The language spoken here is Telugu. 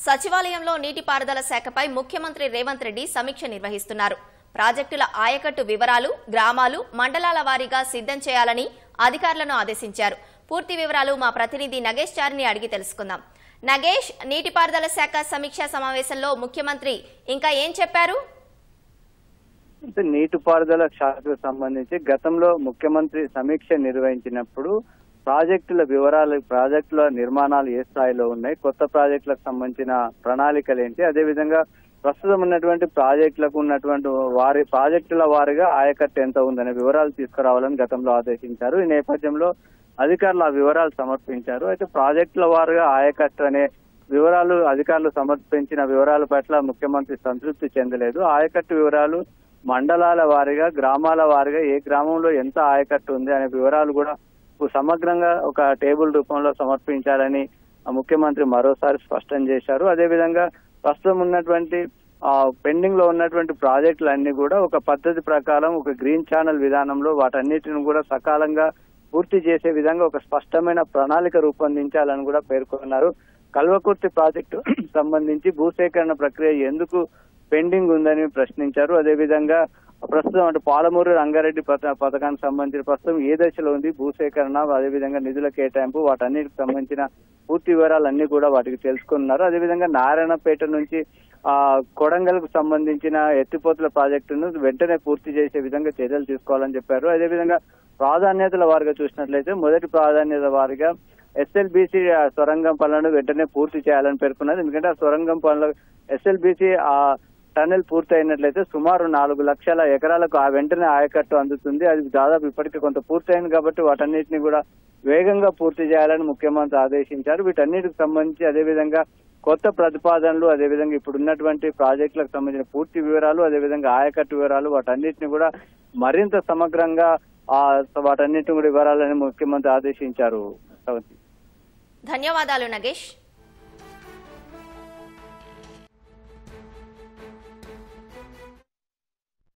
సచివాలయంలో నీటిపారుదల శాఖపై ముఖ్యమంత్రి రేవంత్ రెడ్డి సమీక్ష నిర్వహిస్తున్నారు ప్రాజెక్టుల ఆయకట్టు వివరాలు గ్రామాలు మండలాల వారీగా సిద్ధం చేయాలని అధికారులను ఆదేశించారు పూర్తి వివరాలు మా ప్రతినిధి నగేష్ చారిని అడిగి తెలుసుకుందాం నగేష్ నీటిపారుదల శాఖ సమీక్షా సమావేశంలో ముఖ్యమంత్రి ఇంకా ఏం చెప్పారు అంటే నీటిపారుదల శాఖకు సంబంధించి గతంలో ముఖ్యమంత్రి సమీక్ష నిర్వహించినప్పుడు ప్రాజెక్టుల వివరాలు ప్రాజెక్టుల నిర్మాణాలు ఏ స్థాయిలో ఉన్నాయి కొత్త ప్రాజెక్టులకు సంబంధించిన ప్రణాళికలు ఏంటి అదేవిధంగా ప్రస్తుతం ఉన్నటువంటి ప్రాజెక్టులకు ఉన్నటువంటి వారి ప్రాజెక్టుల వారిగా ఆయకట్టు ఎంత ఉందనే వివరాలు తీసుకురావాలని గతంలో ఆదేశించారు ఈ నేపథ్యంలో అధికారులు ఆ వివరాలు సమర్పించారు అయితే ప్రాజెక్టుల వారుగా ఆయకట్టు అనే వివరాలు అధికారులు సమర్పించిన వివరాల పట్ల ముఖ్యమంత్రి సంతృప్తి చెందలేదు ఆయకట్టు వివరాలు మండలాల వారీగా గ్రామాల వారీగా ఏ గ్రామంలో ఎంత ఆయకట్టు ఉంది అనే వివరాలు కూడా సమగ్రంగా ఒక టేబుల్ రూపంలో సమర్పించాలని ఆ ముఖ్యమంత్రి మరోసారి స్పష్టం చేశారు అదేవిధంగా ప్రస్తుతం ఉన్నటువంటి ఆ పెండింగ్ లో ఉన్నటువంటి ప్రాజెక్టులు అన్ని కూడా ఒక పద్ధతి ప్రకారం ఒక గ్రీన్ ఛానల్ విధానంలో వాటన్నిటిని కూడా సకాలంగా పూర్తి చేసే విధంగా ఒక స్పష్టమైన ప్రణాళిక రూపొందించాలని కూడా పేర్కొన్నారు కల్వకుర్తి ప్రాజెక్టు సంబంధించి భూసేకరణ ప్రక్రియ ఎందుకు పెండింగ్ ఉందని ప్రశ్నించారు అదేవిధంగా ప్రస్తుతం అంటే పాలమూరు రంగారెడ్డి పథ- పథకానికి సంబంధించిన ప్రస్తుతం ఏ దశలో ఉంది భూసేకరణ అదేవిధంగా నిధుల కేటాయింపు వాటన్నిటికి సంబంధించిన పూర్తి వివరాలన్నీ కూడా వాటికి తెలుసుకున్నారు అదేవిధంగా నారాయణపేట నుంచి ఆ కొడంగల్కు సంబంధించిన ఎత్తిపోతుల ప్రాజెక్టును వెంటనే పూర్తి చేసే విధంగా చర్యలు తీసుకోవాలని చెప్పారు అదేవిధంగా ప్రాధాన్యతల వారిగా చూసినట్లయితే మొదటి ప్రాధాన్యత వారిగా ఎస్ఎల్బిసి సొరంగం పనులను వెంటనే పూర్తి చేయాలని పేర్కొన్నారు ఎందుకంటే ఆ సొరంగం పనులు ఎస్ఎల్బిసి ఆ టన్నెల్ పూర్తి అయినట్లయితే సుమారు నాలుగు లక్షల ఎకరాలకు ఆ వెంటనే ఆయకట్టు అందుతుంది అది దాదాపు ఇప్పటికే కొంత పూర్తయింది కాబట్టి వాటన్నిటిని కూడా వేగంగా పూర్తి చేయాలని ముఖ్యమంత్రి ఆదేశించారు వీటన్నిటికి సంబంధించి అదేవిధంగా కొత్త ప్రతిపాదనలు అదేవిధంగా ఇప్పుడు ఉన్నటువంటి ప్రాజెక్టులకు సంబంధించిన పూర్తి వివరాలు అదేవిధంగా ఆయకట్టు వివరాలు వాటన్నిటిని కూడా మరింత సమగ్రంగా ఆ వాటన్నిటిని కూడా ఇవ్వాలని ముఖ్యమంత్రి ఆదేశించారు ధన్యవాదాలు నగేష్